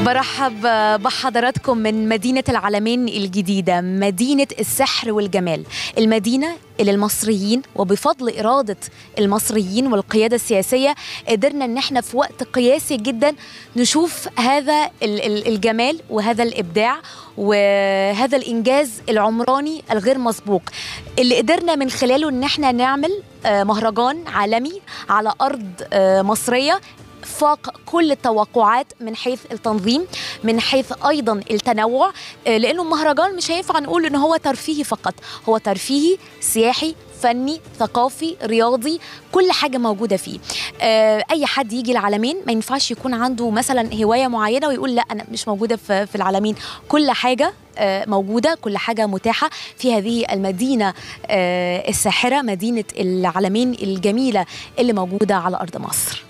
برحب بحضراتكم من مدينة العلمين الجديدة مدينة السحر والجمال المدينة اللي المصريين وبفضل إرادة المصريين والقيادة السياسية قدرنا ان احنا في وقت قياسي جدا نشوف هذا الجمال وهذا الإبداع وهذا الإنجاز العمراني الغير مسبوق اللي قدرنا من خلاله ان احنا نعمل مهرجان عالمي على أرض مصرية فاق كل التوقعات من حيث التنظيم من حيث ايضا التنوع لانه المهرجان مش هينفع نقول ان هو ترفيهي فقط هو ترفيهي سياحي فني ثقافي رياضي كل حاجه موجوده فيه اي حد يجي العالمين ما ينفعش يكون عنده مثلا هوايه معينه ويقول لا انا مش موجوده في العالمين كل حاجه موجوده كل حاجه متاحه في هذه المدينه الساحره مدينه العالمين الجميله اللي موجوده على ارض مصر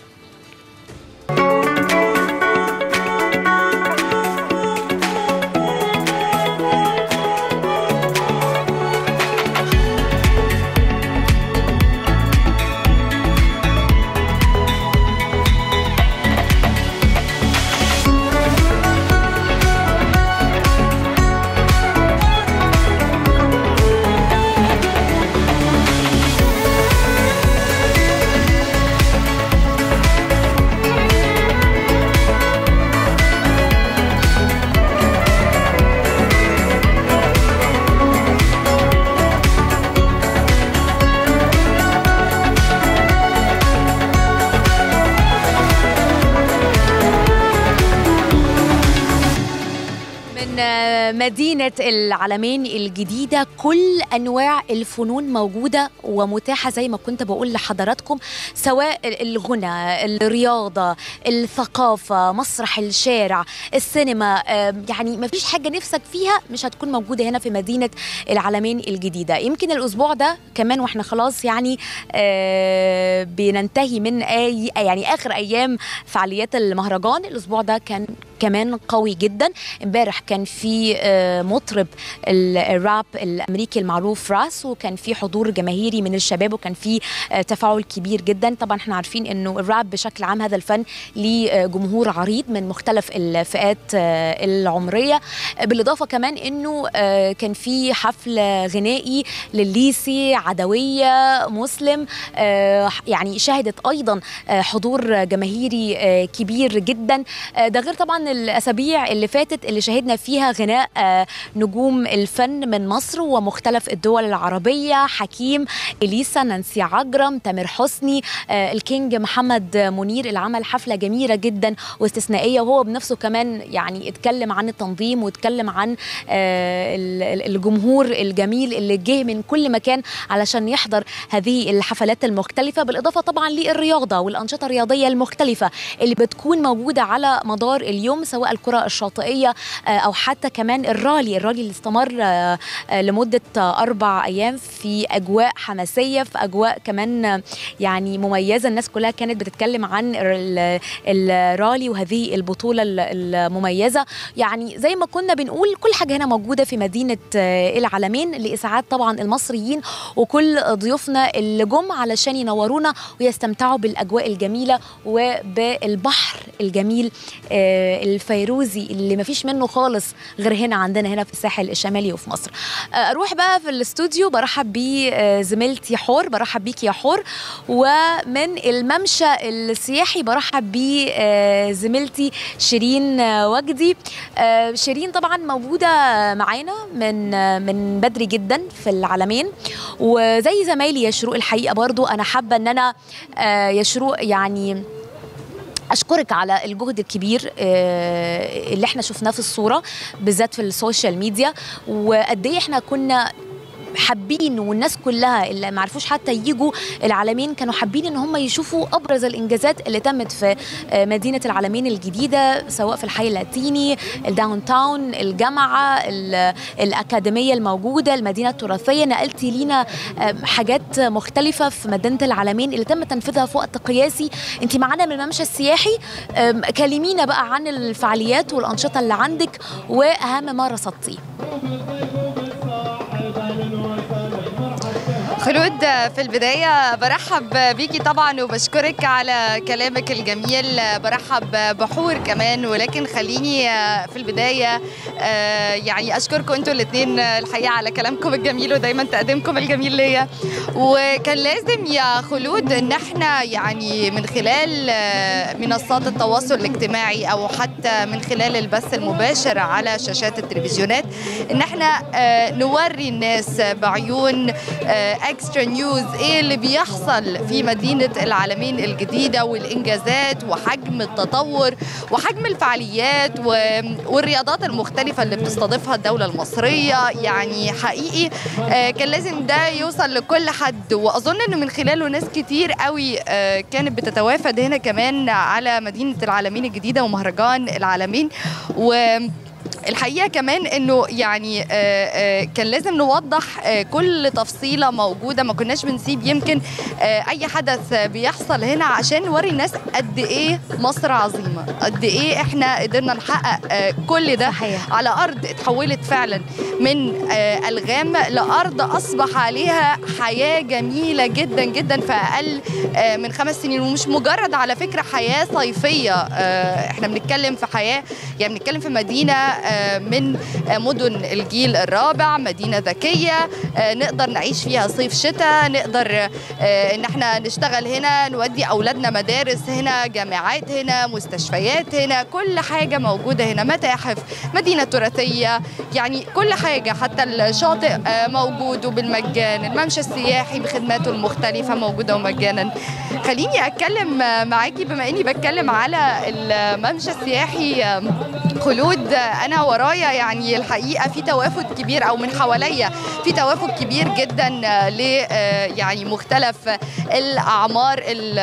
مدينة العلمين الجديدة كل أنواع الفنون موجودة ومتاحة زي ما كنت بقول لحضراتكم سواء الغنى الرياضة الثقافة مسرح الشارع السينما يعني ما فيش حاجة نفسك فيها مش هتكون موجودة هنا في مدينة العلمين الجديدة يمكن الأسبوع ده كمان وإحنا خلاص يعني بننتهي من أي يعني آخر أيام فعاليات المهرجان الأسبوع ده كان كمان قوي جدا امبارح كان في مطرب الراب الامريكي المعروف راس وكان في حضور جماهيري من الشباب وكان في تفاعل كبير جدا طبعا احنا عارفين انه الراب بشكل عام هذا الفن ليه جمهور عريض من مختلف الفئات العمريه بالاضافه كمان انه كان في حفل غنائي لليسي عدويه مسلم يعني شهدت ايضا حضور جماهيري كبير جدا ده غير طبعا الاسابيع اللي فاتت اللي شهدنا فيها غناء نجوم الفن من مصر ومختلف الدول العربيه حكيم اليسا نانسي عجرم تامر حسني الكينج محمد منير اللي عمل حفله جميله جدا واستثنائيه وهو بنفسه كمان يعني اتكلم عن التنظيم واتكلم عن الجمهور الجميل اللي جه من كل مكان علشان يحضر هذه الحفلات المختلفه بالاضافه طبعا للرياضه والانشطه الرياضيه المختلفه اللي بتكون موجوده على مدار اليوم سواء الكره الشاطئيه او حتى كمان الرالي الرالي اللي استمر لمده اربع ايام في اجواء حماسيه في اجواء كمان يعني مميزه الناس كلها كانت بتتكلم عن الرالي وهذه البطوله المميزه يعني زي ما كنا بنقول كل حاجه هنا موجوده في مدينه العلمين لاسعاد طبعا المصريين وكل ضيوفنا اللي جم علشان ينورونا ويستمتعوا بالاجواء الجميله وبالبحر الجميل الفيروزي اللي ما فيش منه خالص غير هنا عندنا هنا في الساحل الشمالي وفي مصر اروح بقى في الاستوديو برحب بزميلتي حور برحب بيك يا حور ومن الممشى السياحي برحب بزميلتي شيرين وجدي شيرين طبعا موجوده معانا من من بدري جدا في العالمين وزي زمايلي يا شروق الحقيقه برضو انا حابه ان انا يا شروق يعني اشكرك على الجهد الكبير اللي احنا شفناه في الصوره بالذات في السوشيال ميديا وقد ايه احنا كنا حابين والناس كلها اللي ما عرفوش حتى يجوا العالمين كانوا حابين ان هم يشوفوا ابرز الانجازات اللي تمت في مدينه العالمين الجديده سواء في الحي اللاتيني الداون تاون الجامعه الاكاديميه الموجوده المدينه التراثيه نقلتي لينا حاجات مختلفه في مدينه العالمين اللي تم تنفيذها في وقت قياسي انت معانا من الممشى السياحي كلمينا بقى عن الفعاليات والانشطه اللي عندك واهم ما رصدتيه خلود في البداية برحب بيكي طبعا وبشكرك على كلامك الجميل برحب بحور كمان ولكن خليني في البداية يعني أشكركم أنتوا الاثنين الحقيقة على كلامكم الجميل ودايما تقديمكم الجميل ليا وكان لازم يا خلود ان احنا يعني من خلال منصات التواصل الاجتماعي او حتى من خلال البث المباشر على شاشات التلفزيونات ان احنا نوري الناس بعيون اكسترا نيوز ايه اللي بيحصل في مدينه العالمين الجديده والانجازات وحجم التطور وحجم الفعاليات والرياضات المختلفه اللي بتستضيفها الدوله المصريه يعني حقيقي كان لازم ده يوصل لكل حد واظن انه من خلاله ناس كتير قوي كانت بتتوافد هنا كمان على مدينه العالمين الجديده ومهرجان العالمين و الحقيقه كمان انه يعني كان لازم نوضح كل تفصيله موجوده ما كناش بنسيب يمكن اي حدث بيحصل هنا عشان نوري الناس قد ايه مصر عظيمه قد ايه احنا قدرنا نحقق كل ده صحيح. على ارض اتحولت فعلا من الغام لارض اصبح عليها حياه جميله جدا جدا في اقل من خمس سنين ومش مجرد على فكره حياه صيفيه احنا بنتكلم في حياه يعني بنتكلم في مدينه من مدن الجيل الرابع مدينة ذكية نقدر نعيش فيها صيف شتاء نقدر ان احنا نشتغل هنا نودي اولادنا مدارس هنا جامعات هنا مستشفيات هنا كل حاجة موجودة هنا متاحف مدينة تراثية يعني كل حاجة حتى الشاطئ موجود وبالمجان الممشى السياحي بخدماته المختلفة موجودة ومجانا خليني اتكلم معاكي بما اني بتكلم على الممشى السياحي خلود انا ورايا يعني الحقيقه في توافد كبير او من حواليا في توافد كبير جدا ل يعني مختلف الاعمار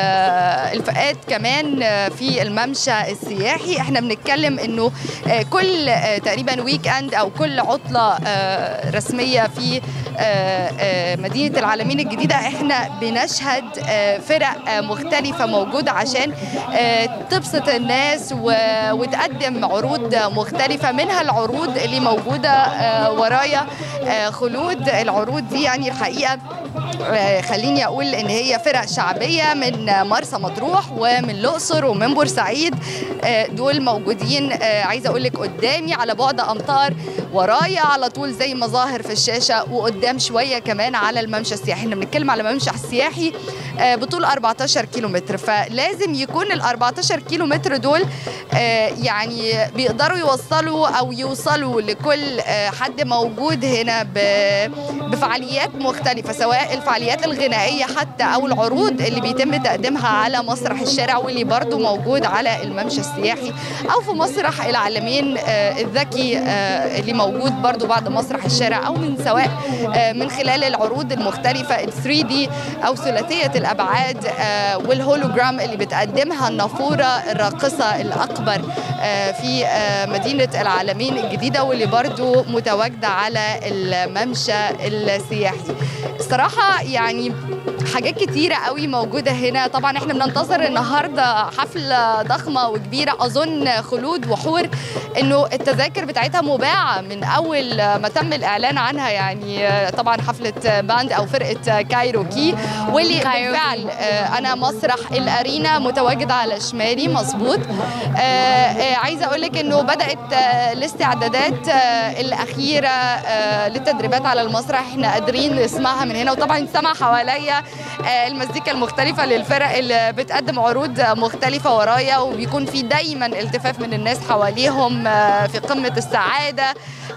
الفئات كمان في الممشى السياحي احنا بنتكلم انه كل تقريبا ويك اند او كل عطله رسميه في مدينه العالمين الجديده احنا بنشهد فرق مختلفه موجوده عشان تبسط الناس وتقدم عروض مختلفه منها العروض اللي موجوده ورايا خلود العروض دي يعني الحقيقه خليني اقول ان هي فرق شعبيه من مرسى مطروح ومن الاقصر ومن بورسعيد دول موجودين عايزه اقول لك قدامي على بعد امتار ورايا على طول زي ما ظاهر في الشاشه وقدام شويه كمان على الممشى السياحي احنا بنتكلم على ممشى سياحي بطول 14 كيلو متر فلازم يكون ال 14 كيلو متر دول يعني بيقدروا يوصلوا او يوصلوا لكل حد موجود هنا بفعاليات مختلفه سواء الفعاليات الغنائيه حتى او العروض اللي بيتم تقديمها على مسرح الشارع واللي برضو موجود على الممشى السياحي او في مسرح العالمين الذكي اللي موجود برضو بعد مسرح الشارع او من سواء من خلال العروض المختلفه ال 3 دي او ثلاثيه الابعاد والهولوجرام اللي بتقدمها النافوره الراقصه الاكبر في مدينه العالمين الجديده واللي برضو متواجده على الممشى السياحي الصراحه يعني حاجات كتيرة قوي موجودة هنا طبعا احنا بننتظر النهاردة حفلة ضخمة وكبيرة أظن خلود وحور انه التذاكر بتاعتها مباعة من أول ما تم الإعلان عنها يعني طبعا حفلة باند أو فرقة كايروكي واللي بالفعل أنا مسرح الأرينا متواجد على شمالي مظبوط عايزة أقول لك انه بدأت الاستعدادات الأخيرة للتدريبات على المسرح احنا قادرين نسمعها من هنا وطبعا سمع حواليا المزيكا المختلفة للفرق اللي بتقدم عروض مختلفة ورايا وبيكون في دايما التفاف من الناس حواليهم في قمة السعادة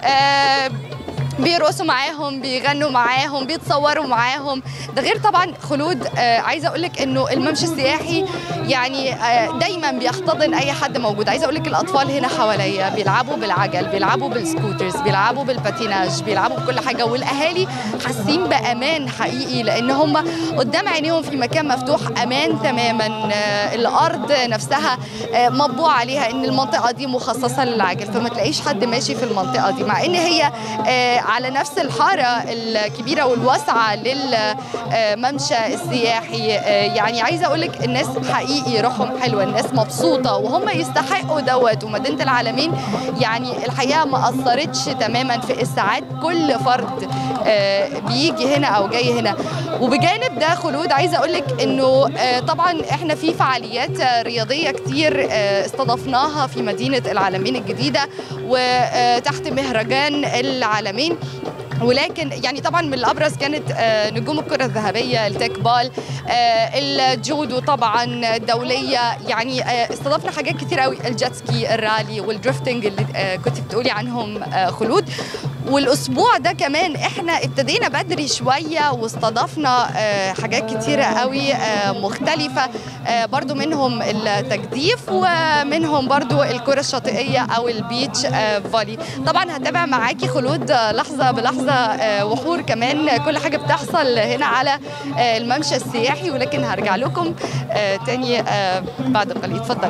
بيرقصوا معاهم بيغنوا معاهم بيتصوروا معاهم ده غير طبعا خلود آه عايزه اقول لك انه الممشى السياحي يعني آه دايما بيحتضن اي حد موجود عايزه اقول لك الاطفال هنا حواليا بيلعبوا بالعجل بيلعبوا بالسكوترز بيلعبوا بالباتيناج بيلعبوا بكل حاجه والاهالي حاسين بامان حقيقي لان هم قدام عينيهم في مكان مفتوح امان تماما آه الارض نفسها آه مطبوع عليها ان المنطقه دي مخصصه للعجل فما تلاقيش حد ماشي في المنطقه دي مع ان هي آه على نفس الحاره الكبيره والواسعه للممشى السياحي يعني عايزه اقول لك الناس حقيقي روحهم حلوه الناس مبسوطه وهم يستحقوا دوت ومدينه العالمين يعني الحقيقه ما اثرتش تماما في اسعاد كل فرد بيجي هنا او جاي هنا وبجانب ده خلود عايزه اقول لك انه طبعا احنا في فعاليات رياضيه كتير استضفناها في مدينه العالمين الجديده وتحت مهرجان العالمين ولكن يعني طبعا من الابرز كانت نجوم الكره الذهبيه التيك بال الجودو طبعا الدوليه يعني استضفنا حاجات كتير قوي الجيت سكي الرالي والدريفتنج اللي كنت بتقولي عنهم خلود والاسبوع ده كمان احنا ابتدينا بدري شويه واستضفنا حاجات كتيره قوي مختلفه برضو منهم التجديف ومنهم برضو الكره الشاطئيه او البيتش فولي طبعا هتابع معاكي خلود لحظه بلحظه وحور كمان كل حاجه بتحصل هنا على الممشى السياحي ولكن هرجع لكم تاني بعد قليل اتفضل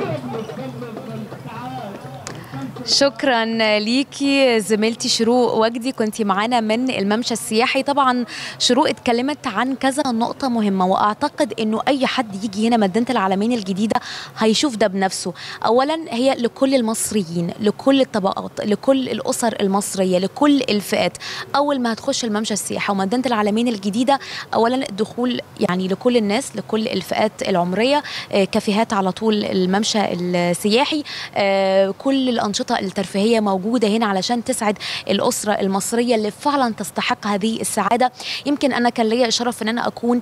شكرا ليكي زميلتي شروق وجدي كنت معانا من الممشى السياحي طبعا شروق اتكلمت عن كذا نقطه مهمه واعتقد انه اي حد يجي هنا مدينه العالمين الجديده هيشوف ده بنفسه اولا هي لكل المصريين لكل الطبقات لكل الاسر المصريه لكل الفئات اول ما هتخش الممشى السياحي ومدينه العالمين الجديده اولا الدخول يعني لكل الناس لكل الفئات العمريه كافيهات على طول الممشى السياحي كل الانشطه الترفيهيه موجوده هنا علشان تسعد الاسره المصريه اللي فعلا تستحق هذه السعاده يمكن انا كان ليا شرف ان انا اكون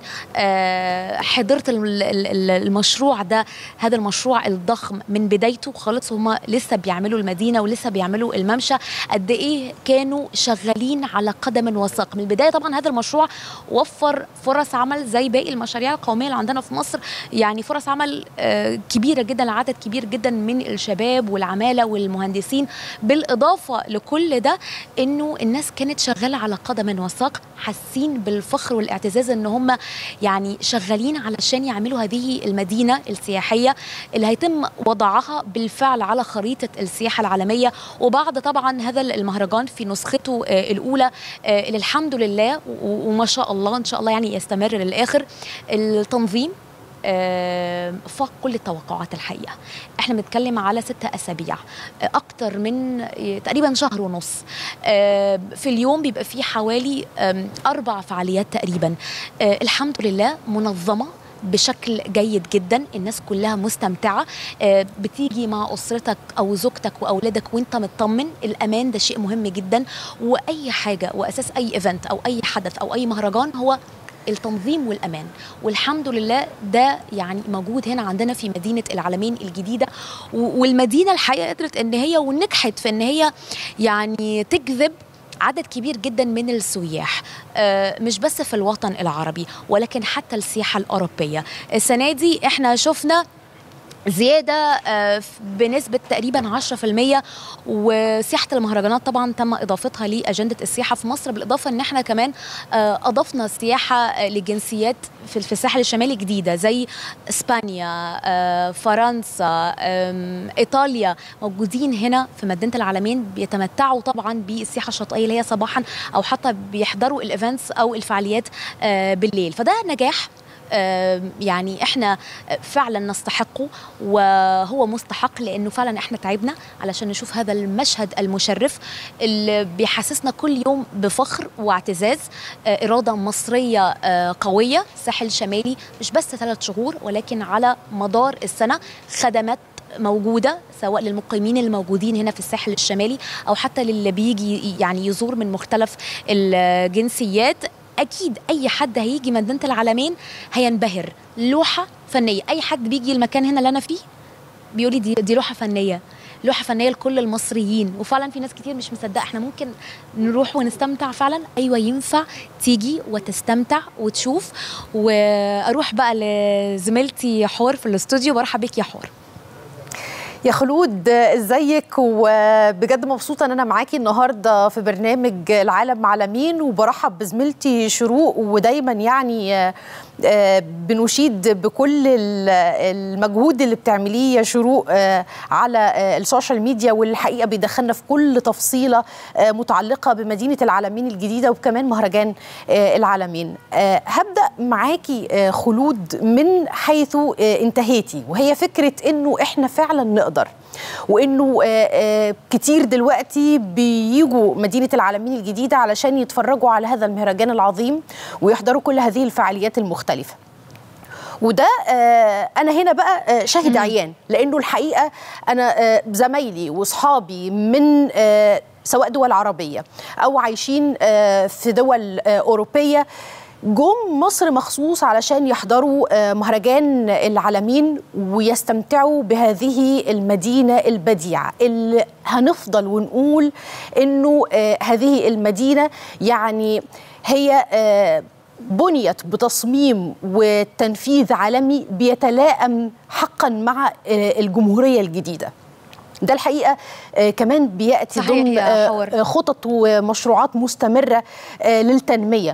حضرت المشروع ده هذا المشروع الضخم من بدايته خالص هم لسه بيعملوا المدينه ولسه بيعملوا الممشى قد ايه كانوا شغالين على قدم وساق من البدايه طبعا هذا المشروع وفر فرص عمل زي باقي المشاريع القوميه اللي عندنا في مصر يعني فرص عمل كبيره جدا لعدد كبير جدا من الشباب والعماله والمهندسين المهندسين بالاضافه لكل ده انه الناس كانت شغاله على قدم وساق حاسين بالفخر والاعتزاز ان هم يعني شغالين علشان يعملوا هذه المدينه السياحيه اللي هيتم وضعها بالفعل على خريطه السياحه العالميه وبعد طبعا هذا المهرجان في نسخته الاولى اللي الحمد لله وما شاء الله ان شاء الله يعني يستمر للاخر التنظيم فاق كل التوقعات الحقيقه احنا بنتكلم على ستة اسابيع اكتر من تقريبا شهر ونص في اليوم بيبقى فيه حوالي اربع فعاليات تقريبا الحمد لله منظمه بشكل جيد جدا الناس كلها مستمتعة بتيجي مع أسرتك أو زوجتك وأولادك وانت مطمن الأمان ده شيء مهم جدا وأي حاجة وأساس أي إيفنت أو أي حدث أو أي مهرجان هو التنظيم والامان والحمد لله ده يعني موجود هنا عندنا في مدينه العالمين الجديده والمدينه الحقيقه قدرت ان هي ونجحت في ان هي يعني تجذب عدد كبير جدا من السياح مش بس في الوطن العربي ولكن حتى السياحه الاوروبيه السنه دي احنا شفنا زياده بنسبه تقريبا 10% وسياحه المهرجانات طبعا تم اضافتها لاجنده السياحه في مصر بالاضافه ان احنا كمان اضفنا سياحه لجنسيات في الساحل الشمالي جديده زي اسبانيا فرنسا ايطاليا موجودين هنا في مدينه العالمين بيتمتعوا طبعا بالسياحه الشاطئيه اللي هي صباحا او حتى بيحضروا الايفنتس او الفعاليات بالليل فده نجاح يعني احنا فعلا نستحقه وهو مستحق لانه فعلا احنا تعبنا علشان نشوف هذا المشهد المشرف اللي بيحسسنا كل يوم بفخر واعتزاز اراده مصريه قويه ساحل شمالي مش بس ثلاث شهور ولكن على مدار السنه خدمات موجودة سواء للمقيمين الموجودين هنا في الساحل الشمالي أو حتى للي بيجي يعني يزور من مختلف الجنسيات اكيد اي حد هيجي مدينه العالمين هينبهر لوحه فنيه اي حد بيجي المكان هنا اللي انا فيه بيقول لي دي, دي لوحه فنيه لوحه فنيه لكل المصريين وفعلا في ناس كتير مش مصدقه احنا ممكن نروح ونستمتع فعلا ايوه ينفع تيجي وتستمتع وتشوف واروح بقى لزميلتي حور في الاستوديو برحب بيك يا حور يا خلود ازيك وبجد مبسوطه ان انا معاكي النهارده في برنامج العالم مع لمين وبرحب بزميلتي شروق ودايما يعني بنشيد بكل المجهود اللي بتعمليه يا شروق على السوشيال ميديا والحقيقه بيدخلنا في كل تفصيله متعلقه بمدينه العالمين الجديده وكمان مهرجان العالمين هبدا معاكي خلود من حيث انتهيتي وهي فكره انه احنا فعلا نقدر وانه كتير دلوقتي بيجوا مدينه العالمين الجديده علشان يتفرجوا على هذا المهرجان العظيم ويحضروا كل هذه الفعاليات المختلفه وده انا هنا بقى شاهد عيان لانه الحقيقه انا زمايلي واصحابي من سواء دول عربيه او عايشين في دول اوروبيه جم مصر مخصوص علشان يحضروا مهرجان العالمين ويستمتعوا بهذه المدينة البديعة اللي هنفضل ونقول انه هذه المدينة يعني هي بنيت بتصميم وتنفيذ عالمي بيتلائم حقا مع الجمهورية الجديدة ده الحقيقه آه كمان بياتي ضمن آه خطط ومشروعات مستمره آه للتنميه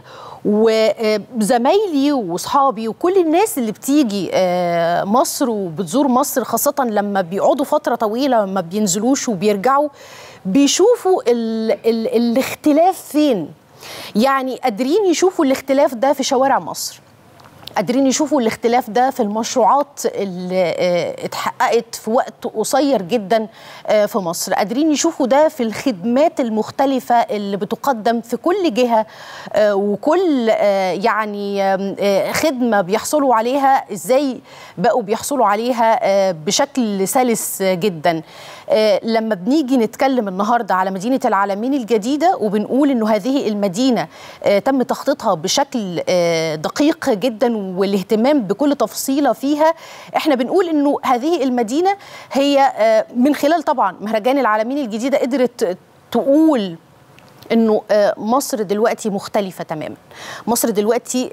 وزمايلي واصحابي وكل الناس اللي بتيجي مصر وبتزور مصر خاصه لما بيقعدوا فتره طويله ما بينزلوش وبيرجعوا بيشوفوا ال ال الاختلاف فين يعني قادرين يشوفوا الاختلاف ده في شوارع مصر قادرين يشوفوا الاختلاف ده في المشروعات اللي اتحققت في وقت قصير جدا في مصر قادرين يشوفوا ده في الخدمات المختلفة اللي بتقدم في كل جهة وكل يعني خدمة بيحصلوا عليها ازاي بقوا بيحصلوا عليها بشكل سلس جدا لما بنيجي نتكلم النهاردة على مدينة العالمين الجديدة وبنقول انه هذه المدينة تم تخطيطها بشكل دقيق جدا والاهتمام بكل تفصيله فيها احنا بنقول انه هذه المدينه هي من خلال طبعا مهرجان العالمين الجديده قدرت تقول انه مصر دلوقتي مختلفه تماما مصر دلوقتي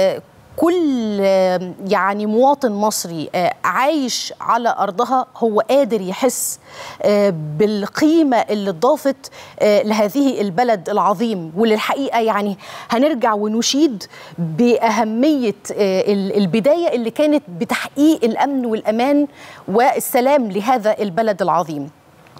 كل يعني مواطن مصري عايش على ارضها هو قادر يحس بالقيمه اللي اتضافت لهذه البلد العظيم واللي الحقيقه يعني هنرجع ونشيد باهميه البدايه اللي كانت بتحقيق الامن والامان والسلام لهذا البلد العظيم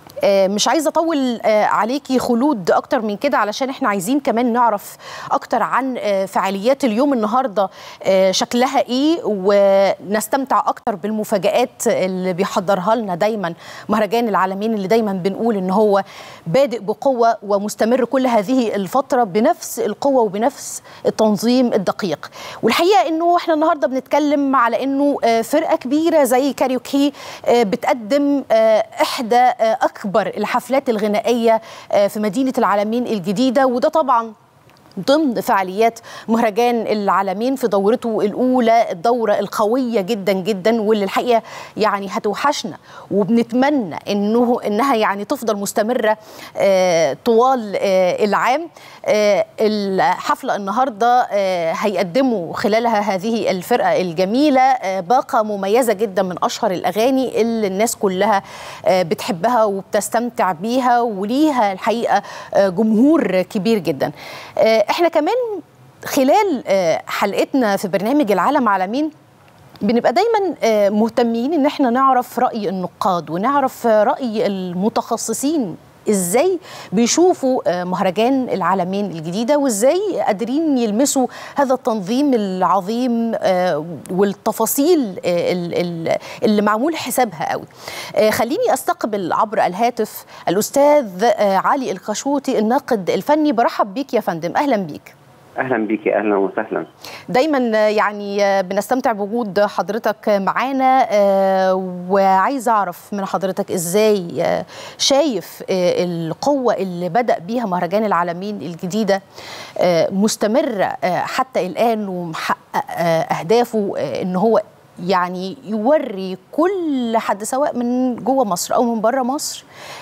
مش عايزه اطول عليكي خلود اكتر من كده علشان احنا عايزين كمان نعرف اكتر عن فعاليات اليوم النهارده شكلها ايه ونستمتع اكتر بالمفاجات اللي بيحضرها لنا دايما مهرجان العالمين اللي دايما بنقول ان هو بادئ بقوه ومستمر كل هذه الفتره بنفس القوه وبنفس التنظيم الدقيق والحقيقه انه احنا النهارده بنتكلم على انه فرقه كبيره زي كاريوكي بتقدم احدى اكبر أكبر الحفلات الغنائية في مدينة العالمين الجديدة وده طبعا ضمن فعاليات مهرجان العالمين في دورته الاولى الدوره القويه جدا جدا واللي الحقيقه يعني هتوحشنا وبنتمنى انه انها يعني تفضل مستمره آه طوال آه العام آه الحفله النهارده هيقدموا خلالها هذه الفرقه الجميله باقه مميزه جدا من اشهر الاغاني اللي الناس كلها بتحبها وبتستمتع بيها وليها الحقيقه جمهور كبير جدا احنا كمان خلال حلقتنا في برنامج العالم عالمين بنبقى دايما مهتمين ان احنا نعرف راي النقاد ونعرف راي المتخصصين ازاي بيشوفوا مهرجان العالمين الجديده وازاي قادرين يلمسوا هذا التنظيم العظيم والتفاصيل اللي معمول حسابها قوي خليني استقبل عبر الهاتف الاستاذ علي الخشوتي الناقد الفني برحب بيك يا فندم اهلا بيك اهلا بيكي اهلا وسهلا دايما يعني بنستمتع بوجود حضرتك معانا وعايز اعرف من حضرتك ازاي شايف القوه اللي بدا بيها مهرجان العالمين الجديده مستمره حتى الان ومحقق اهدافه ان هو يعني يوري كل حد سواء من جوه مصر او من بره مصر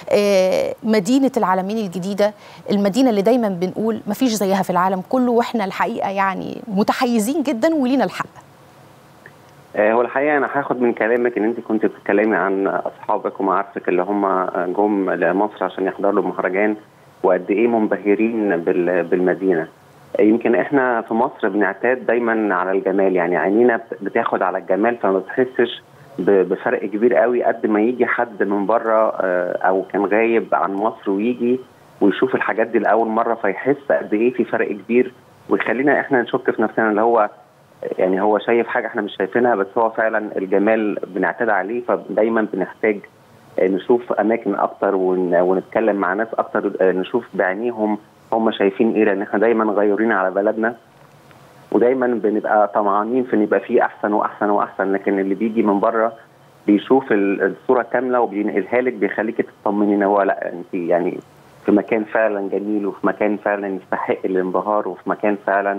مدينه العالمين الجديده المدينه اللي دايما بنقول ما فيش زيها في العالم كله واحنا الحقيقه يعني متحيزين جدا ولينا الحق آه، هو الحقيقه انا هاخد من كلامك ان انت كنت بتتكلمي عن اصحابك ومعارفك اللي هم جم لمصر عشان يحضروا المهرجان وقد ايه منبهرين بال- بالمدينه يمكن احنا في مصر بنعتاد دايما على الجمال يعني عينينا بت- بتاخد على الجمال فما بتحسش ب- بفرق كبير قوي قد ما يجي حد من بره آه، او كان غايب عن مصر ويجي ويشوف الحاجات دي لاول مره فيحس قد ايه في فرق كبير ويخلينا احنا نشك في نفسنا اللي هو يعني هو شايف حاجه احنا مش شايفينها بس هو فعلا الجمال بنعتاد عليه فدايما بنحتاج آه، نشوف اماكن اكتر ون- ونتكلم مع ناس اكتر آه، نشوف بعينيهم هم شايفين ايه لان احنا دايما غيورين على بلدنا ودايما بنبقى طمعانين في ان يبقى فيه احسن واحسن واحسن لكن اللي بيجي من بره بيشوف ال- الصوره كامله وبينقلها لك بيخليك تطمني ان هو لا انت يعني في مكان فعلا جميل وفي مكان فعلا يستحق الانبهار وفي مكان فعلا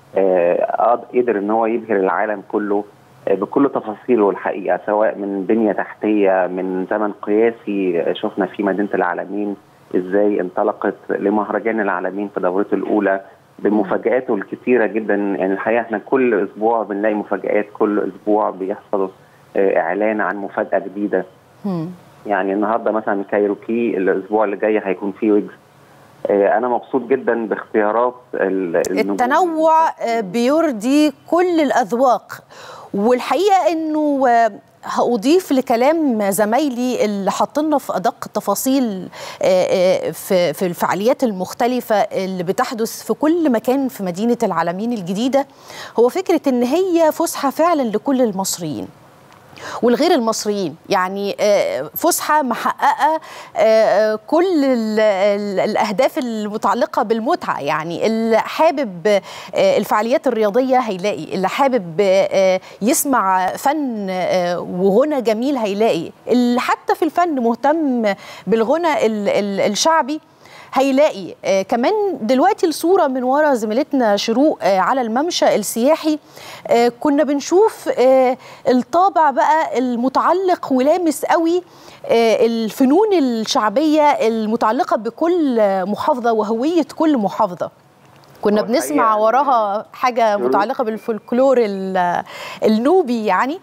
آه، قاد- قدر ان هو يبهر العالم كله آه، بكل تفاصيله الحقيقه سواء من بنيه تحتيه من زمن قياسي آه، شفنا في مدينه العالمين ازاي انطلقت لمهرجان العالمين في دورته الاولى بمفاجآته الكثيره جدا يعني الحقيقه احنا كل اسبوع بنلاقي مفاجآت كل اسبوع بيحصل آه، اعلان عن مفاجاه جديده مم. يعني النهارده مثلا كايروكي الاسبوع اللي جاي هيكون فيه ويجز آه، انا مبسوط جدا باختيارات ال- النجوم. التنوع آه، بيرضي كل الأذواق والحقيقة أنه آه، هأضيف لكلام زمايلي اللي حاطلنا في أدق التفاصيل آه، آه، في في الفعاليات المختلفة اللي بتحدث في كل مكان في مدينة العالمين الجديدة هو فكرة أن هي فسحة فعلا لكل المصريين والغير المصريين يعني آه، فسحه محققه آه، آه، كل ال- ال- الاهداف المتعلقه بالمتعه يعني اللي حابب آه، الفعاليات الرياضيه هيلاقي اللي حابب آه، يسمع فن آه، وغنى جميل هيلاقي اللي حتى في الفن مهتم بالغنى ال- ال- الشعبي هيلاقي آه كمان دلوقتي الصورة من ورا زميلتنا شروق آه على الممشى السياحي آه كنا بنشوف آه الطابع بقى المتعلق ولامس قوي آه الفنون الشعبية المتعلقة بكل آه، محافظة وهوية كل محافظة كنا هو بنسمع الحقيقة- وراها حاجة شروق. متعلقة بالفولكلور ال- النوبي يعني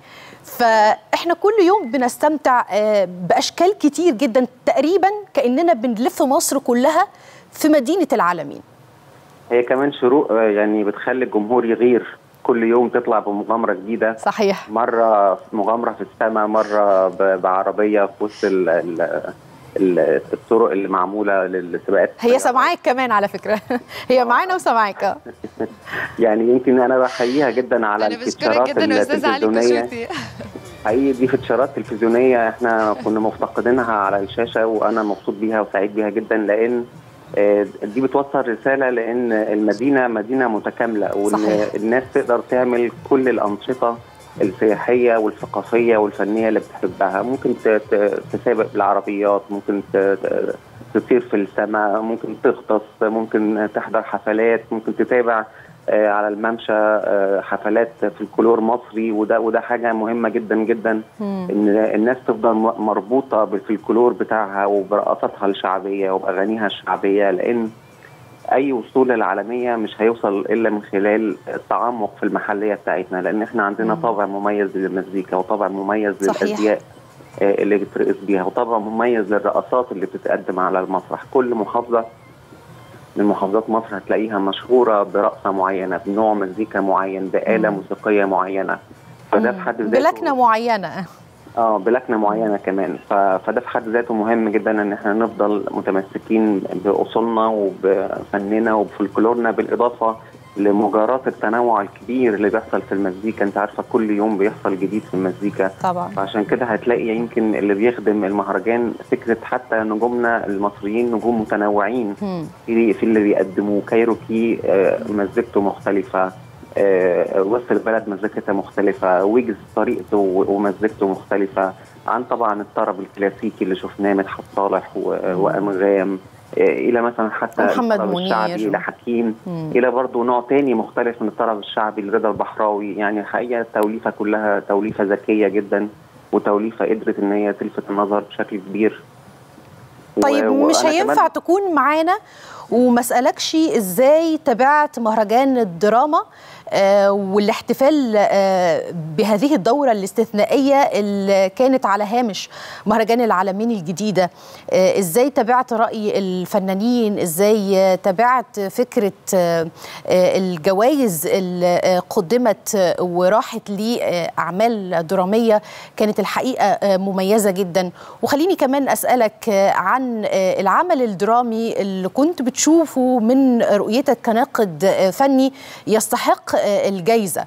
فاحنا كل يوم بنستمتع آه، باشكال كتير جدا تقريبا كاننا بنلف مصر كلها في مدينه العالمين هي كمان شروق آه، يعني بتخلي الجمهور يغير كل يوم تطلع بمغامره جديده صحيح مره مغامره في السماء مره ب- بعربيه في وسط ال- ال- ال- الطرق اللي معموله للسباقات هي سامعاك كمان على فكره هي معانا وسامعاك آه. يعني يمكن انا بحييها جدا على انا بشكرك الفيتشرات جدا يا استاذ علي التلفزيونيه كشوتي حقيقي دي فيتشرات تلفزيونيه احنا كنا مفتقدينها على الشاشه وانا مبسوط بيها وسعيد بيها جدا لان آه، دي بتوصل رساله لان المدينه مدينه متكامله وان صحيح. الناس تقدر تعمل كل الانشطه السياحيه والثقافيه والفنيه اللي بتحبها ممكن ت- ت- تسابق بالعربيات ممكن ت- ت- تطير في السماء ممكن تغطس ممكن تحضر حفلات ممكن تتابع آه، على الممشى آه، حفلات في الكلور مصري وده وده حاجه مهمه جدا جدا مم. ان الناس تفضل م- مربوطه بالفلكلور بتاعها وبرقصاتها الشعبيه وباغانيها الشعبيه لان اي وصول للعالميه مش هيوصل الا من خلال التعمق في المحليه بتاعتنا لان احنا عندنا طابع مميز للمزيكا وطابع مميز صحيح. للازياء آه، اللي بترقص بيها وطابع مميز للرقصات اللي بتتقدم على المسرح كل محافظه من محافظات مصر هتلاقيها مشهوره برقصه معينه بنوع مزيكا معين بآلة مم. موسيقيه معينه فده في حد ذاته بلكنه معينه اه بلكنه معينه كمان ف... فده في حد ذاته مهم جدا ان احنا نفضل متمسكين باصولنا وبفننا وبفلكلورنا بالاضافه لمجاراه التنوع الكبير اللي بيحصل في المزيكا انت عارفه كل يوم بيحصل جديد في المزيكا طبعا فعشان كده هتلاقي يمكن اللي بيخدم المهرجان فكره حتى نجومنا المصريين نجوم متنوعين مم. في في اللي بيقدموه كايروكي آه، مزيكته مختلفة آه، وسط البلد مزيكتها مختلفة ويجز طريقته و- ومزيكته مختلفة عن طبعا الطرب الكلاسيكي اللي شفناه مدحت صالح و- وأنغام آه، إلى مثلا حتى ومحمد الطرب منير. الشعبي إلى حكيم مم. إلى برضه نوع تاني مختلف من الطرب الشعبي لرضا البحراوي يعني الحقيقة التوليفة كلها توليفة ذكية جدا وتوليفة قدرت إن هي تلفت النظر بشكل كبير و- طيب مش وأنا هينفع كمان- تكون معانا وما اسالكش ازاي تابعت مهرجان الدراما آه، والاحتفال آه، بهذه الدورة الاستثنائية اللي كانت على هامش مهرجان العالمين الجديدة آه، ازاي تابعت رأي الفنانين ازاي آه، تابعت فكرة آه، آه، الجوائز اللي آه، قدمت آه، وراحت لأعمال درامية كانت الحقيقة آه، مميزة جدا وخليني كمان أسألك آه، عن آه، العمل الدرامي اللي كنت بتشوفه من رؤيتك كناقد آه، فني يستحق آه، الجايزة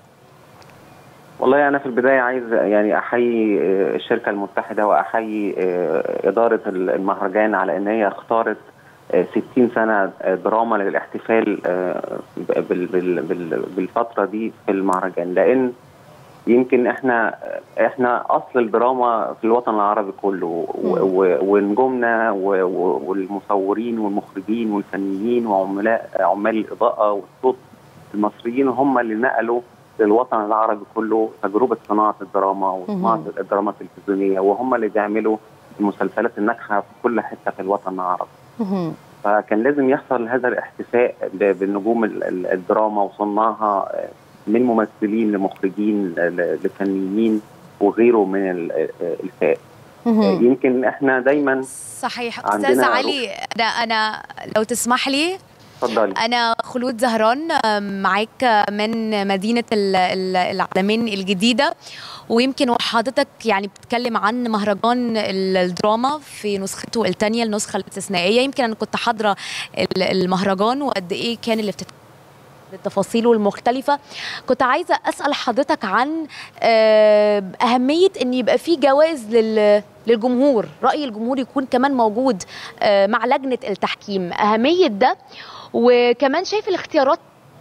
والله انا في البدايه عايز يعني احيي آه، الشركه المتحده واحيي آه، اداره المهرجان على ان هي اختارت آه، 60 سنه آه، دراما للاحتفال آه، بال- بال- بال- بالفتره دي في المهرجان لان يمكن احنا احنا اصل الدراما في الوطن العربي كله و- و- ونجومنا و- و- والمصورين والمخرجين والفنيين وعملاء عمال الاضاءه والصوت المصريين هم اللي نقلوا للوطن العربي كله تجربه صناعه الدراما وصناعه مهم. الدراما التلفزيونيه وهم اللي بيعملوا المسلسلات الناجحه في كل حته في الوطن العربي مهم. فكان لازم يحصل هذا الاحتفاء ب- بالنجوم ال- ال- الدراما وصناعها آه، من ممثلين لمخرجين ل- لفنيين وغيره من ال- آه، الفئات مهم. يمكن احنا دايما صحيح عندنا استاذ روح. علي انا انا لو تسمح لي اتفضلي أنا خلود زهران آم، معاك من مدينة ال- ال- العالمين الجديدة ويمكن وحضرتك يعني بتتكلم عن مهرجان ال- الدراما في نسخته الثانية النسخة الاستثنائية يمكن أنا كنت حاضرة ال- المهرجان وقد إيه كان اللي بتتكلم بتفاصيله المختلفة كنت عايزة أسأل حضرتك عن آه، أهمية أن يبقى في جوائز لل للجمهور رأي الجمهور يكون كمان موجود آه، مع لجنة التحكيم أهمية ده وكمان شايف الاختيارات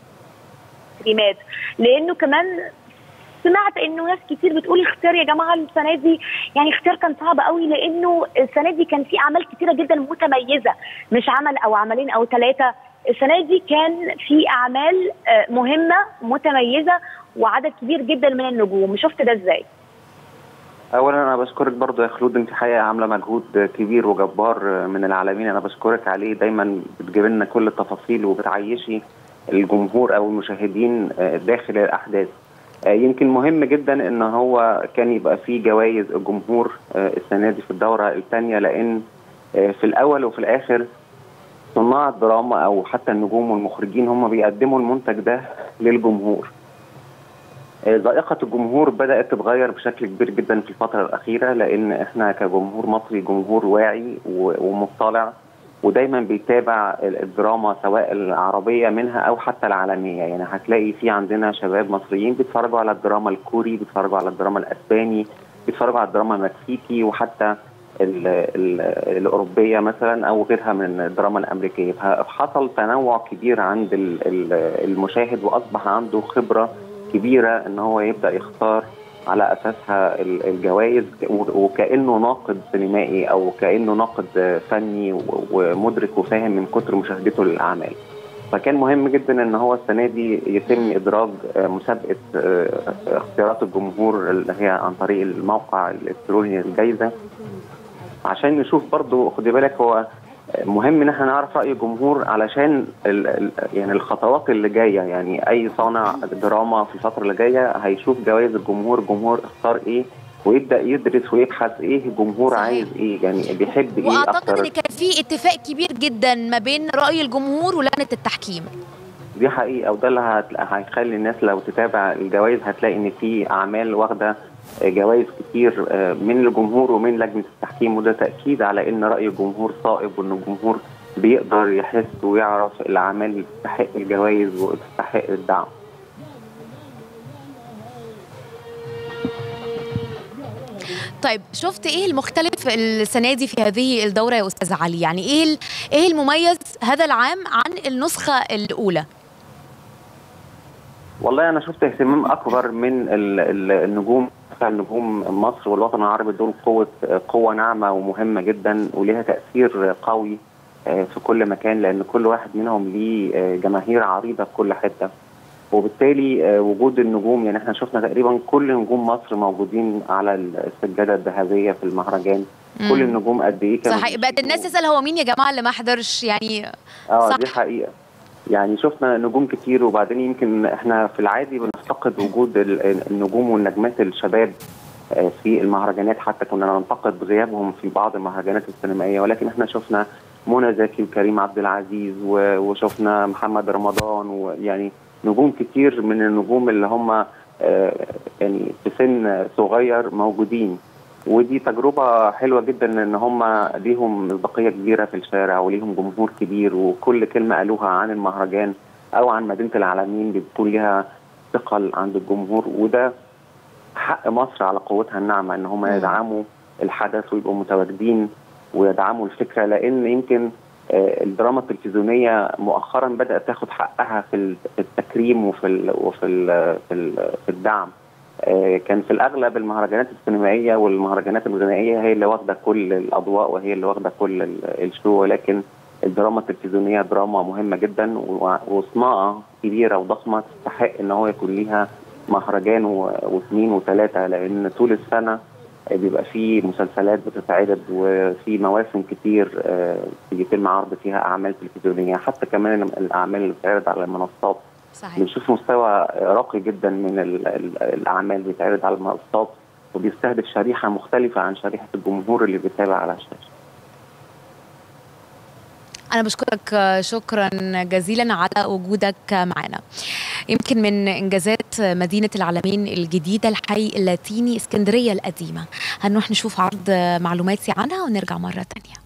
تقييمات لانه كمان سمعت انه ناس كتير بتقول اختار يا جماعه السنه دي يعني اختيار كان صعب قوي لانه السنه دي كان في اعمال كتيره جدا متميزه مش عمل او عملين او ثلاثه السنه دي كان في اعمال آه، مهمه متميزه وعدد كبير جدا من النجوم شفت ده ازاي اولا انا بشكرك برضو يا خلود انت حقيقه عامله مجهود كبير وجبار من العالمين انا بشكرك عليه دايما بتجيب لنا كل التفاصيل وبتعيشي الجمهور او المشاهدين آه، داخل الاحداث آه، يمكن مهم جدا ان هو كان يبقى فيه جوائز الجمهور آه، السنه دي في الدوره الثانيه لان آه، في الاول وفي الاخر صناع الدراما او حتى النجوم والمخرجين هم بيقدموا المنتج ده للجمهور آه، ذائقة الجمهور بدأت تتغير بشكل كبير جدا في الفترة الأخيرة لأن إحنا كجمهور مصري جمهور واعي و- ومطلع ودايما بيتابع ال- الدراما سواء العربية منها أو حتى العالمية يعني هتلاقي في عندنا شباب مصريين بيتفرجوا على الدراما الكوري بيتفرجوا على الدراما الأسباني بيتفرجوا على الدراما المكسيكي وحتى ال ال الأوروبية مثلا أو غيرها من الدراما الأمريكية فحصل تنوع كبير عند ال- ال- المشاهد وأصبح عنده خبرة كبيره ان هو يبدا يختار على اساسها ال- الجوائز و- وكانه ناقد سينمائي او كانه ناقد فني و- ومدرك وفاهم من كتر مشاهدته للاعمال. فكان مهم جدا ان هو السنه دي يتم ادراج آه، مسابقه آه، اختيارات الجمهور اللي هي عن طريق الموقع الالكتروني للجائزه عشان نشوف برضو خدي بالك هو مهم ان احنا نعرف راي الجمهور علشان ال ال يعني الخطوات اللي جايه يعني اي صانع دراما في الفتره اللي جايه هيشوف جوائز الجمهور الجمهور اختار ايه ويبدا يدرس ويبحث ايه الجمهور صحيح. عايز ايه يعني بيحب ايه واعتقد اكتر ان كان في اتفاق كبير جدا ما بين راي الجمهور ولجنه التحكيم دي حقيقه وده اللي هت- هيخلي الناس لو تتابع الجوائز هتلاقي ان في اعمال واخده جوائز كتير آه، من الجمهور ومن لجنه التحكيم وده تاكيد على ان راي الجمهور صائب وان الجمهور بيقدر يحس ويعرف الاعمال اللي تستحق الجوائز وتستحق الدعم طيب شفت ايه المختلف السنه دي في هذه الدوره يا استاذ علي يعني ايه ال- ايه المميز هذا العام عن النسخه الاولى والله انا شفت اهتمام اكبر من ال- ال- النجوم نجوم مصر والوطن العربي دول قوه قوه ناعمه ومهمه جدا وليها تاثير قوي آه، في كل مكان لان كل واحد منهم ليه آه، جماهير عريضه في كل حته وبالتالي آه، وجود النجوم يعني احنا شفنا تقريبا كل نجوم مصر موجودين على السجاده الذهبيه في المهرجان كل النجوم قد ايه كانوا صحيح بقت الناس تسال هو مين يا جماعه اللي ما حضرش يعني اه صح. دي حقيقه يعني شفنا نجوم كتير وبعدين يمكن احنا في العادي بنفتقد وجود ال- النجوم والنجمات الشباب آه، في المهرجانات حتى كنا ننتقد غيابهم في بعض المهرجانات السينمائيه ولكن احنا شفنا منى زكي وكريم عبد العزيز و- وشفنا محمد رمضان ويعني نجوم كتير من النجوم اللي هم آه، يعني في سن صغير موجودين ودي تجربة حلوة جدا ان هم ليهم مصداقية كبيرة في الشارع وليهم جمهور كبير وكل كلمة قالوها عن المهرجان او عن مدينة العالمين بتكون لها ثقل عند الجمهور وده حق مصر على قوتها الناعمة ان هم مم. يدعموا الحدث ويبقوا متواجدين ويدعموا الفكرة لان يمكن آه، الدراما التلفزيونية مؤخرا بدأت تاخد حقها في ال- في التكريم وفي ال وفي ال في, ال في الدعم آه، كان في الاغلب المهرجانات السينمائيه والمهرجانات الغنائيه هي اللي واخده كل الاضواء وهي اللي واخده كل ال- الشو ولكن الدراما التلفزيونيه دراما مهمه جدا و- وصناعه كبيره وضخمه تستحق ان هو يكون ليها مهرجان و- واثنين وثلاثه لان طول السنه آه، بيبقى في مسلسلات بتتعرض وفي مواسم كتير آه، بيتم عرض فيها اعمال تلفزيونيه حتى كمان الاعمال اللي بتتعرض على المنصات صحيح بنشوف مستوى راقي جدا من ال ال الاعمال اللي بيتعرض على المنصات وبيستهدف شريحه مختلفه عن شريحه الجمهور اللي بيتابع على الشاشه. أنا بشكرك شكرا جزيلا على وجودك معنا يمكن من إنجازات مدينة العالمين الجديدة الحي اللاتيني اسكندرية القديمة هنروح نشوف عرض معلوماتي عنها ونرجع مرة تانية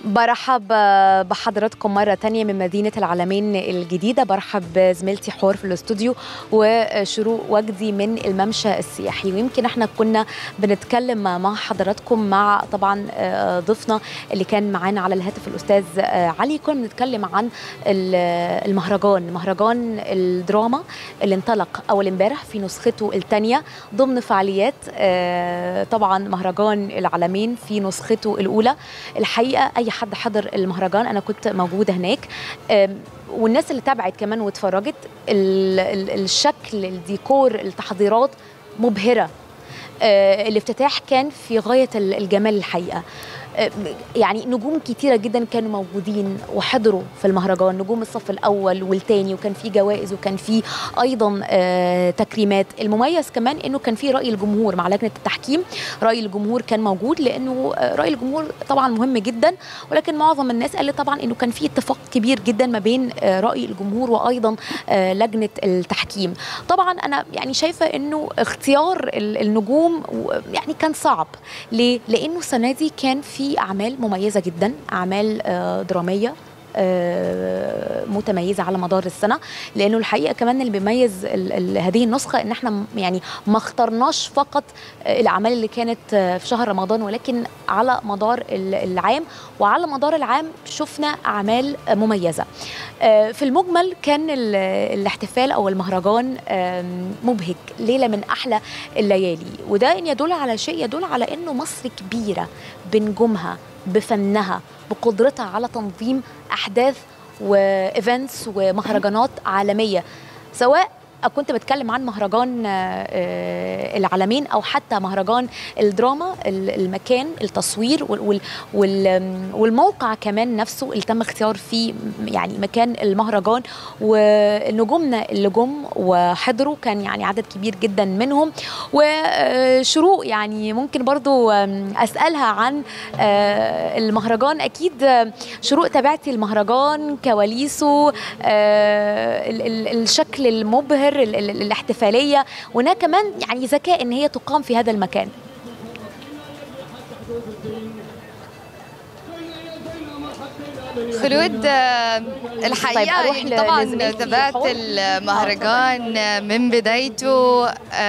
برحب بحضراتكم مرة تانية من مدينة العالمين الجديدة برحب بزميلتي حور في الاستوديو وشروق وجدي من الممشى السياحي ويمكن احنا كنا بنتكلم مع حضراتكم مع طبعا ضيفنا اللي كان معانا على الهاتف الأستاذ علي كنا بنتكلم عن المهرجان مهرجان الدراما اللي انطلق أول امبارح في نسخته الثانية ضمن فعاليات طبعا مهرجان العالمين في نسخته الأولى الحقيقة أي حد حضر المهرجان انا كنت موجوده هناك والناس اللي تابعت كمان واتفرجت الشكل الديكور التحضيرات مبهره الافتتاح كان في غايه الجمال الحقيقه يعني نجوم كتيره جدا كانوا موجودين وحضروا في المهرجان نجوم الصف الاول والثاني وكان في جوائز وكان في ايضا تكريمات المميز كمان انه كان في راي الجمهور مع لجنه التحكيم راي الجمهور كان موجود لانه راي الجمهور طبعا مهم جدا ولكن معظم الناس قالت طبعا انه كان في اتفاق كبير جدا ما بين راي الجمهور وايضا لجنه التحكيم طبعا انا يعني شايفه انه اختيار النجوم يعني كان صعب ليه لانه السنه دي كان في في اعمال مميزه جدا اعمال دراميه متميزه على مدار السنه لانه الحقيقه كمان اللي بيميز هذه النسخه ان احنا يعني ما اخترناش فقط الاعمال اللي كانت في شهر رمضان ولكن على مدار العام وعلى مدار العام شفنا اعمال مميزه في المجمل كان الاحتفال او المهرجان مبهج ليله من احلى الليالي وده ان يدل على شيء يدل على انه مصر كبيره بنجومها بفنها بقدرتها على تنظيم احداث وايفنتس ومهرجانات عالميه سواء كنت بتكلم عن مهرجان العالمين او حتى مهرجان الدراما المكان التصوير والموقع كمان نفسه اللي تم اختيار فيه يعني مكان المهرجان ونجومنا اللي جم وحضروا كان يعني عدد كبير جدا منهم وشروق يعني ممكن برضو اسالها عن المهرجان اكيد شروق تابعتي المهرجان كواليسه الشكل المبهر الاحتفاليه وهناك كمان يعني ذكاء ان هي تقام في هذا المكان خلود الحقيقه طيب يعني طبعا تابعت المهرجان من بدايته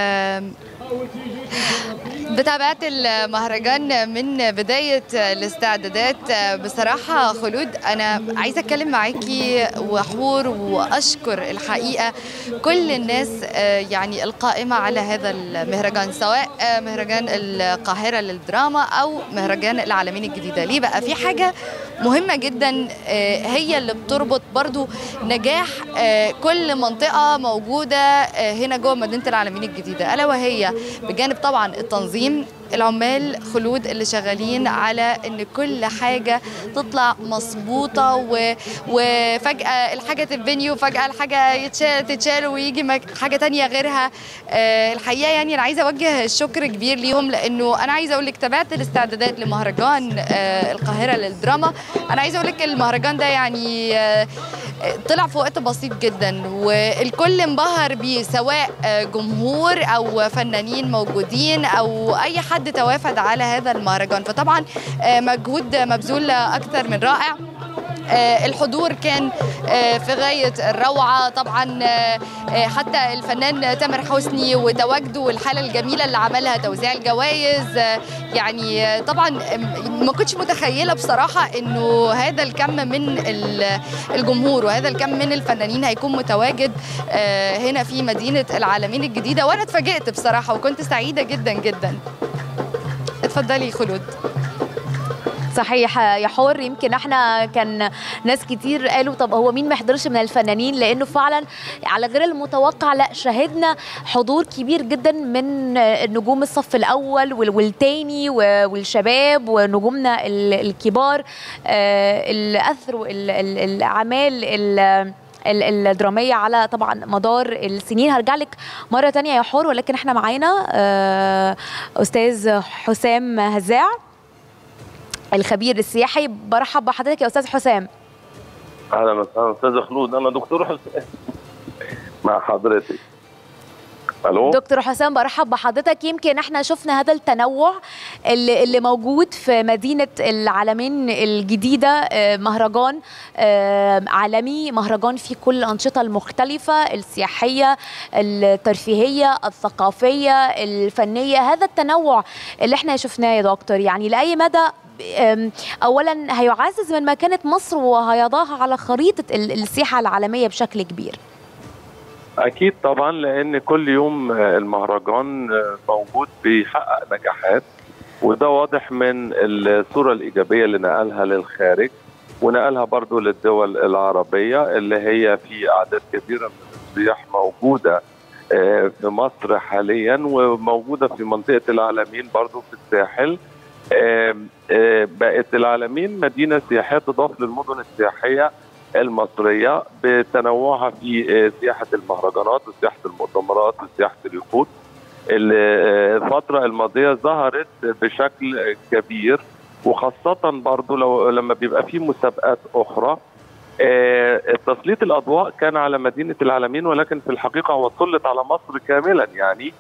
بتابعت المهرجان من بداية الاستعدادات بصراحة خلود أنا عايزة أتكلم معاكي وحور وأشكر الحقيقة كل الناس يعني القائمة على هذا المهرجان سواء مهرجان القاهرة للدراما أو مهرجان العالمين الجديدة ليه بقى في حاجة مهمة جدا هي اللي بتربط برضو نجاح كل منطقة موجودة هنا جوه مدينة العالمين الجديدة ألا وهي بجانب طبعا التنظيم العمال خلود اللي شغالين على ان كل حاجه تطلع مظبوطه و... وفجاه الحاجه تتبني وفجاه الحاجه يتشال تتشال ويجي مك... حاجه تانية غيرها أه الحقيقه يعني انا عايزه اوجه الشكر كبير ليهم لانه انا عايزه اقول لك تابعت الاستعدادات لمهرجان أه القاهره للدراما انا عايزه اقول لك المهرجان ده يعني أه طلع في وقت بسيط جدا والكل انبهر بيه سواء جمهور او فنانين موجودين او اي حد توافد على هذا المهرجان فطبعا مجهود مبذول اكثر من رائع الحضور كان في غاية الروعة طبعا حتى الفنان تامر حسني وتواجده والحالة الجميلة اللي عملها توزيع الجوائز يعني طبعا ما كنتش متخيلة بصراحة انه هذا الكم من الجمهور وهذا الكم من الفنانين هيكون متواجد هنا في مدينة العالمين الجديدة وانا اتفاجئت بصراحة وكنت سعيدة جدا جدا اتفضلي خلود صحيح يا حور يمكن احنا كان ناس كتير قالوا طب هو مين ما يحضرش من الفنانين لانه فعلا على غير المتوقع لا شاهدنا حضور كبير جدا من نجوم الصف الاول والتاني والشباب ونجومنا الكبار اللي اثروا الاعمال الدرامية على طبعا مدار السنين هرجع لك مرة تانية يا حور ولكن احنا معانا أستاذ حسام هزاع الخبير السياحي برحب بحضرتك يا استاذ حسام اهلا وسهلا استاذ خلود انا دكتور حسام مع حضرتك الو دكتور حسام برحب بحضرتك يمكن احنا شفنا هذا التنوع اللي, اللي موجود في مدينة العالمين الجديدة آه، مهرجان آه، عالمي مهرجان فيه كل الأنشطة المختلفة السياحية الترفيهية الثقافية الفنية هذا التنوع اللي احنا شفناه يا دكتور يعني لأي مدى آم، اولا هيعزز من مكانه مصر وهيضعها على خريطه ال- السياحه العالميه بشكل كبير اكيد طبعا لان كل يوم آه، المهرجان آه، موجود بيحقق نجاحات وده واضح من الصوره الايجابيه اللي نقلها للخارج ونقلها برضو للدول العربيه اللي هي في اعداد كبيره من السياح موجوده آه، في مصر حاليا وموجوده في منطقه العالمين برضو في الساحل آم، آه، بقت العالمين مدينه سياحيه تضاف للمدن السياحيه المصريه بتنوعها في آه، سياحه المهرجانات وسياحه المؤتمرات وسياحه اليخوت اللي آه، الفتره الماضيه ظهرت بشكل كبير وخاصه برضو لو لما بيبقى في مسابقات اخرى آه، تسليط الاضواء كان على مدينه العالمين ولكن في الحقيقه هو سلط على مصر كاملا يعني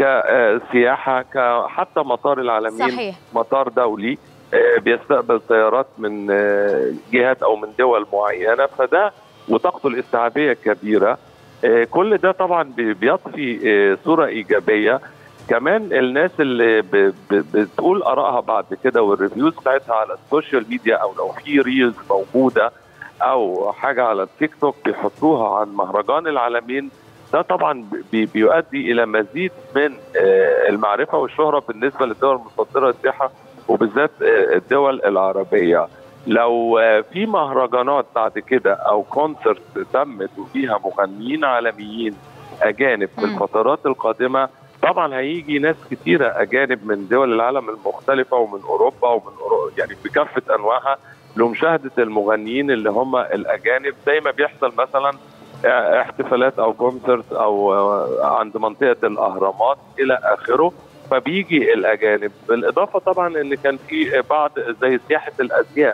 كسياحه حتى مطار العالمين صحيح مطار دولي آه، بيستقبل طيارات من آه، جهات او من دول معينه فده وطاقته الاستيعابيه كبيره آه، كل ده طبعا بي- بيضفي آه، صوره ايجابيه كمان الناس اللي ب- ب- بتقول ارائها بعد كده والريفيوز بتاعتها على السوشيال ميديا او لو في ريلز موجوده او حاجه على التيك توك بيحطوها عن مهرجان العالمين ده طبعا بي- بيؤدي الى مزيد من آه، المعرفه والشهره بالنسبه للدول المصدره للسياحه وبالذات آه، الدول العربيه لو آه، في مهرجانات بعد كده او كونسرت تمت وفيها مغنيين عالميين اجانب في مم. الفترات القادمه طبعا هيجي ناس كتيره اجانب من دول العالم المختلفه ومن اوروبا ومن أورو... يعني بكافه انواعها لمشاهده المغنيين اللي هم الاجانب زي ما بيحصل مثلا آه، احتفالات او كونسرت او آه، عند منطقه الاهرامات الى اخره فبيجي الاجانب بالاضافه طبعا ان كان في بعض زي سياحه الازياء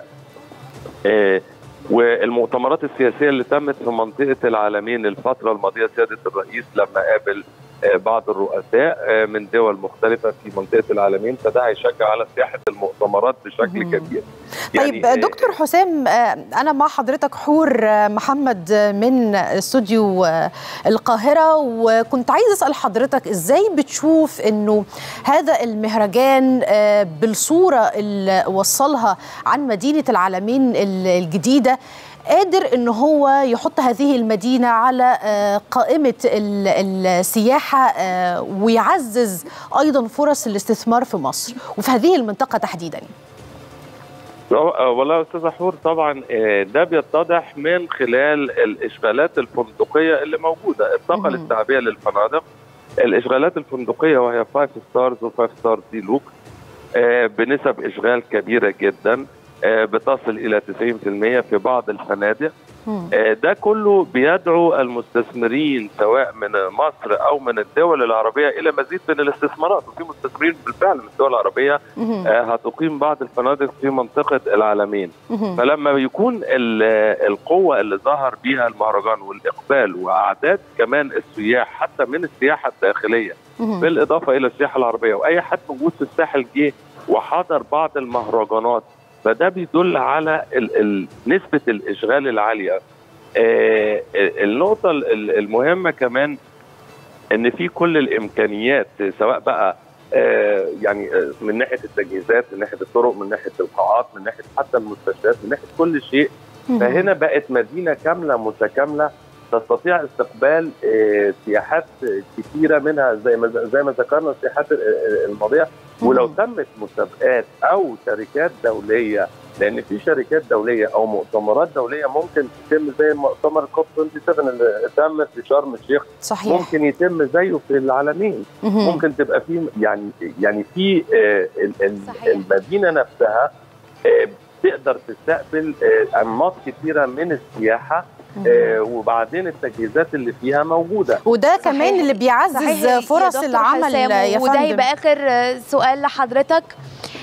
آه، والمؤتمرات السياسيه اللي تمت في منطقه العالمين الفتره الماضيه سياده الرئيس لما قابل آه، بعض الرؤساء آه، من دول مختلفه في منطقه العالمين فده هيشجع على سياحه المؤتمرات بشكل مم. كبير طيب آه، دكتور حسام آه، انا مع حضرتك حور آه، محمد آه، من استوديو آه، القاهره وكنت عايز اسال حضرتك ازاي بتشوف انه هذا المهرجان آه، بالصوره اللي وصلها عن مدينه العالمين ال- الجديده قادر ان هو يحط هذه المدينه على آه، قائمه ال- السياحه آه، ويعزز ايضا فرص الاستثمار في مصر وفي هذه المنطقه تحديدا آه، والله يا استاذ حور طبعا آه، ده بيتضح من خلال الاشغالات الفندقيه اللي موجوده الطاقه مهم. الاستيعابيه للفنادق الاشغالات الفندقيه وهي 5 ستارز و5 ستارز دي لوك آه، بنسب اشغال كبيره جدا آه، بتصل الى 90% في بعض الفنادق مم. آه، ده كله بيدعو المستثمرين سواء من مصر او من الدول العربيه الى مزيد من الاستثمارات وفي مستثمرين بالفعل من الدول العربيه مهم. آه، هتقيم بعض الفنادق في منطقه العالمين مهم. فلما يكون ال- القوه اللي ظهر بيها المهرجان والاقبال واعداد كمان السياح حتى من السياحه الداخليه مهم. بالاضافه الى السياحه العربيه واي حد موجود في الساحل جه وحضر بعض المهرجانات فده بيدل على ال ال نسبه الاشغال العاليه آه النقطه ال- المهمه كمان ان في كل الامكانيات سواء بقى آه يعني آه، من ناحيه التجهيزات من ناحيه الطرق من ناحيه القاعات من ناحيه حتى المستشفيات من ناحيه كل شيء مهم. فهنا بقت مدينه كامله متكامله تستطيع استقبال آه، سياحات كثيره منها زي ما زي ما ذكرنا السياحات ال- ال- الماضيه ولو مهم. تمت مسابقات او شركات دوليه لان في شركات دوليه او مؤتمرات دوليه ممكن تتم زي مؤتمر كوب 27 اللي تم في شرم الشيخ صحيح ممكن يتم زيه في العالمين مهم. ممكن تبقى في يعني يعني في آه، ال- ال- صحيح. المدينه نفسها آه، تقدر تستقبل آه، انماط كثيره من السياحه آه، وبعدين التجهيزات اللي فيها موجوده وده صحيح. كمان اللي بيعزز صحيح يا فرص دكتور العمل حسام، يا وده فندم يبقى اخر آه، سؤال لحضرتك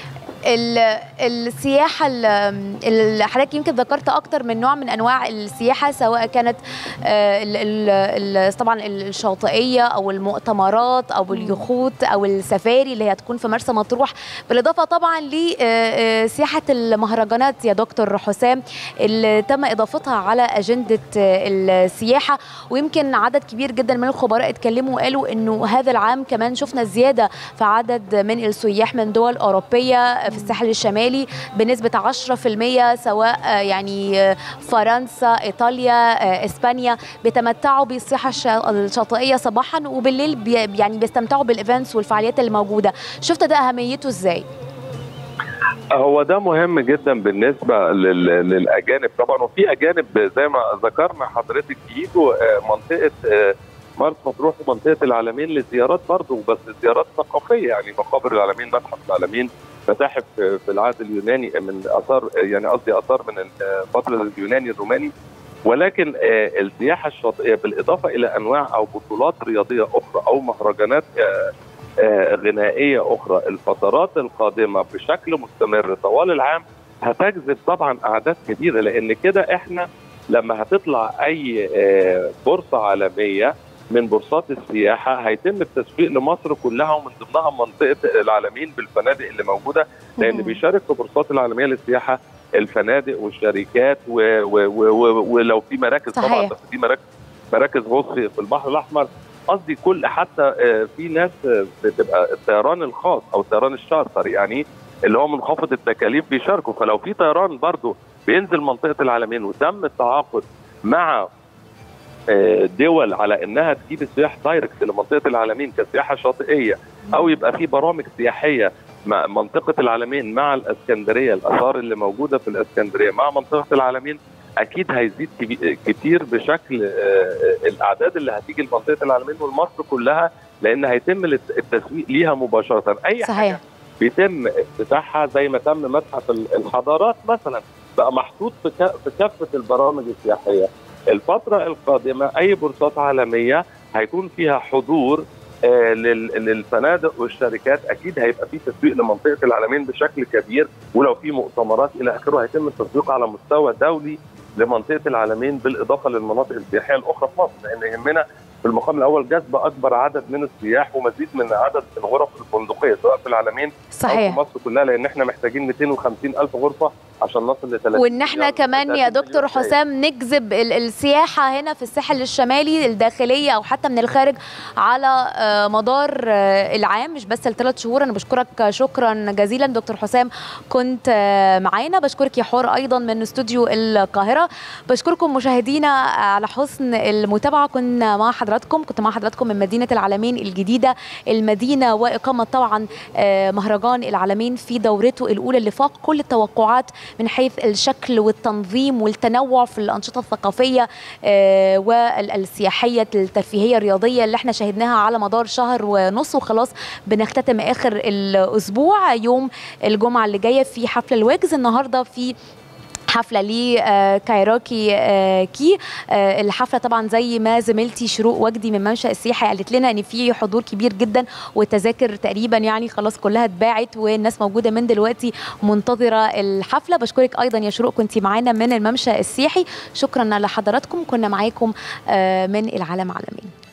ال- السياحة ال- اللي حضرتك يمكن ذكرت أكتر من نوع من أنواع السياحة سواء كانت آه، ال- ال- ال- طبعا الشاطئية أو المؤتمرات أو اليخوت أو السفاري اللي هي هتكون في مرسى مطروح بالإضافة طبعا لسياحة المهرجانات يا دكتور حسام اللي تم إضافتها على أجندة آه، السياحة ويمكن عدد كبير جدا من الخبراء اتكلموا وقالوا انه هذا العام كمان شفنا زياده في عدد من السياح من دول اوروبيه في الساحل الشمالي بنسبه 10% سواء آه، يعني آه، فرنسا ايطاليا آه، اسبانيا بيتمتعوا بالسياحه الش- الشاطئيه صباحا وبالليل بي يعني بيستمتعوا بالايفنتس والفعاليات الموجوده شفت ده اهميته ازاي هو ده مهم جدا بالنسبه لل- للاجانب طبعا وفي اجانب زي ما ذكرنا حضرتك يجوا آه، منطقه آه، مرسى مطروح ومنطقه العالمين لزيارات برضه بس زيارات ثقافيه يعني مقابر العالمين متحف العالمين متاحف آه، في العهد اليوناني من اثار يعني قصدي اثار من الفتره اليوناني الروماني ولكن آه، السياحه الشاطئيه بالاضافه الى انواع او بطولات رياضيه اخرى او مهرجانات آه، آه، غنائيه اخرى الفترات القادمه بشكل مستمر طوال العام هتجذب طبعا اعداد كبيره لان كده احنا لما هتطلع اي آه، بورصه عالميه من بورصات السياحه هيتم التسويق لمصر كلها ومن ضمنها منطقه العالمين بالفنادق اللي موجوده لان مم. بيشارك في بورصات العالميه للسياحه الفنادق والشركات و و و و ولو في مراكز طبعا صحيح. بس في مراكز مراكز غوص في البحر الاحمر قصدي كل حتى آه، في ناس آه، بتبقى الطيران الخاص او الطيران الشارتر يعني اللي هو منخفض التكاليف بيشاركوا فلو في طيران برضه بينزل منطقه العالمين وتم التعاقد مع آه، دول على انها تجيب السياح دايركت لمنطقه العالمين كسياحه شاطئيه او يبقى في برامج سياحيه مع منطقه العالمين مع الاسكندريه الاثار اللي موجوده في الاسكندريه مع منطقه العالمين اكيد هيزيد كبي- كتير بشكل آه، الاعداد اللي هتيجي لمنطقه العالمين والمصر كلها لان هيتم الت- التسويق ليها مباشره اي صحيح. حاجه بيتم افتتاحها زي ما تم متحف ال- الحضارات مثلا بقى محطوط في ك- في كافه البرامج السياحيه الفتره القادمه اي بورصات عالميه هيكون فيها حضور آه، لل- للفنادق والشركات اكيد هيبقى في تسويق لمنطقه العالمين بشكل كبير ولو في مؤتمرات الى اخره هيتم التسويق على مستوى دولي لمنطقه العالمين بالاضافه للمناطق السياحيه الاخرى في مصر لان يهمنا في المقام الاول جذب اكبر عدد من السياح ومزيد من عدد الغرف الفندقيه سواء في العالمين او في صحيح مصر كلها لان احنا محتاجين 250 الف غرفه عشان نصل ل 30 وان احنا مليار- كمان يا 30 دكتور مليون سائح. حسام نجذب ال- السياحه هنا في الساحل الشمالي الداخليه او حتى من الخارج على آه، مدار آه، العام مش بس الثلاث شهور انا بشكرك شكرا جزيلا دكتور حسام كنت آه، معانا بشكرك يا حور ايضا من استوديو القاهره بشكركم مشاهدينا على حسن المتابعه كنا مع حضراتكم كنت مع حضراتكم من مدينه العالمين الجديده المدينه واقامه طبعا آه، مهرجان العالمين في دورته الاولى اللي فاق كل التوقعات من حيث الشكل والتنظيم والتنوع في الانشطه الثقافيه آه، والسياحيه الترفيهيه الرياضيه اللي احنا شاهدناها على مدار شهر ونص وخلاص بنختتم اخر الاسبوع يوم الجمعه اللي جايه في حفل الويجز النهارده في حفله لكايروكي آه، كي آه، الحفله طبعا زي ما زميلتي شروق وجدي من منشا السياحه قالت لنا ان في حضور كبير جدا والتذاكر تقريبا يعني خلاص كلها اتباعت والناس موجوده من دلوقتي منتظره الحفله بشكرك ايضا يا شروق كنت معانا من الممشى السياحي شكرا لحضراتكم كنا معاكم آه، من العالم عالمين